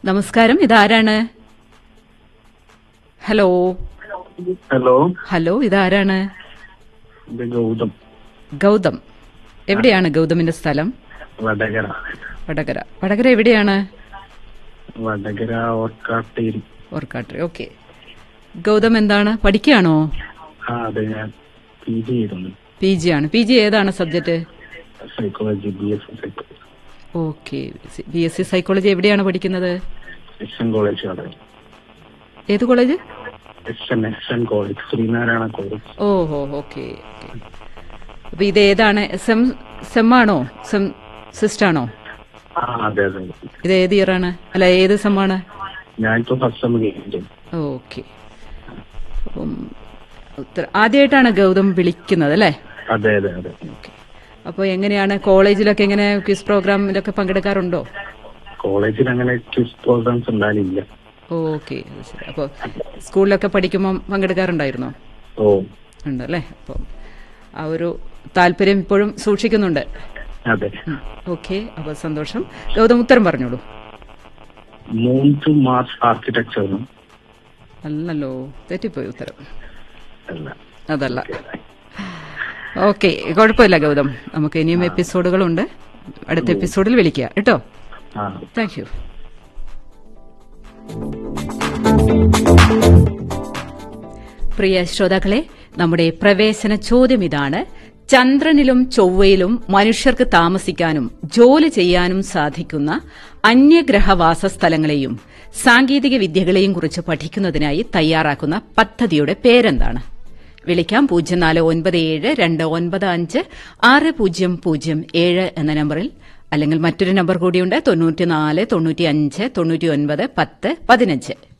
നമസ്കാരം ഇതാരാണ് hello hello hello ഇതാരാണ് ഇത് ഗൗതം ഗൗതം എവിടെയാണ് ഗൗതമിന്റെ സ്ഥലം വടകര വടകര വടകര എവിടെയാണ് വടകര ഓർക്കാട്ടേരി ഓർക്കാട്രി ഓക്കെ ഗൗതം എന്താണ് പഠിക്കുകയാണോ ആ അതെ ഞാൻ പി ജി ചെയ്തിട്ടുണ്ട് പി ജി ആണ് പി ജി ഏതാണ് subject psychology B S C psychology okay B S C psychology എവിടെയാണ് പഠിക്കുന്നത് എസ് എൻ കോളേജ് അവിടെ ഏത് college S N S N college Sreenarayana college ഓഹോ ഓക്കെ അപ്പൊ ഇത് ഏതാണ് സെം സെം ആണോ സെം സിസ്റ്റ് ആണോ ആ അതെ അതെ ഇത് ഏത് ഇയർ ആണ് അല്ല ഏത് സെം ആണ് ഞാനിപ്പോ ഫസ്റ്റ് സെം കഴിഞ്ഞിട്ട് ഓക്കെ അപ്പം ഉത്തര- ആദ്യമായിട്ടാണ് ഗൗതം വിളിക്കുന്നത് അല്ലേ അതെ അതെ അതെ ഓക്കെ അപ്പോൾ എങ്ങനെയാണ് കോളേജിലൊക്കെ എങ്ങനെ ക്വിസ് പ്രോഗ്രാമിലൊക്കെ പങ്കെടുക്കാറുണ്ടോ കോളേജിൽ അങ്ങനെ ക്വിസ് പ്രോഗ്രാംസ് ഉണ്ടാവില്ല ഓക്കെ ശരി അപ്പോൾ സ്കൂളിലൊക്കെ പഠിക്കുമ്പോൾ പങ്കെടുക്കാറുണ്ടായിരുന്നോ ഓ ഉണ്ട് അല്ലേ അപ്പം ആ ഒരു താല്പര്യം ഇപ്പോഴും സൂക്ഷിക്കുന്നുണ്ട് അതെ ഓക്കെ അപ്പോൾ സന്തോഷം ഗൗതം ഉത്തരം പറഞ്ഞോളൂ മൂൺ ടു മാർച്ച് ആർക്കിടെക്ചറിനും അല്ലല്ലോ തെറ്റിപ്പോയി ഉത്തരം അല്ല അതല്ല ഓക്കെ കുഴപ്പമില്ല ഗൗതം നമുക്ക് ഇനിയും എപ്പിസോഡുകളുണ്ട് അടുത്ത എപ്പിസോഡിൽ വിളിക്കുക കേട്ടോ ആ താങ്ക് യു പ്രിയ ശ്രോതാക്കളെ നമ്മുടെ പ്രവേശന ചോദ്യം ഇതാണ് ചന്ദ്രനിലും ചൊവ്വയിലും മനുഷ്യർക്ക് താമസിക്കാനും ജോലി ചെയ്യാനും സാധിക്കുന്ന അന്യഗ്രഹവാസ സ്ഥലങ്ങളെയും സാങ്കേതിക വിദ്യകളെയും കുറിച്ച് പഠിക്കുന്നതിനായി തയ്യാറാക്കുന്ന പദ്ധതിയുടെ പേരെന്താണ് വിളിക്കാം പൂജ്യം നാല് ഒൻപത് ഏഴ് രണ്ട് ഒൻപത് അഞ്ച് ആറ് പൂജ്യം പൂജ്യം ഏഴ് എന്ന നമ്പറിൽ അല്ലെങ്കിൽ മറ്റൊരു നമ്പർ കൂടിയുണ്ട് തൊണ്ണൂറ്റിനാല് തൊണ്ണൂറ്റി അഞ്ച് തൊണ്ണൂറ്റി ഒൻപത് പത്ത് പതിനഞ്ച്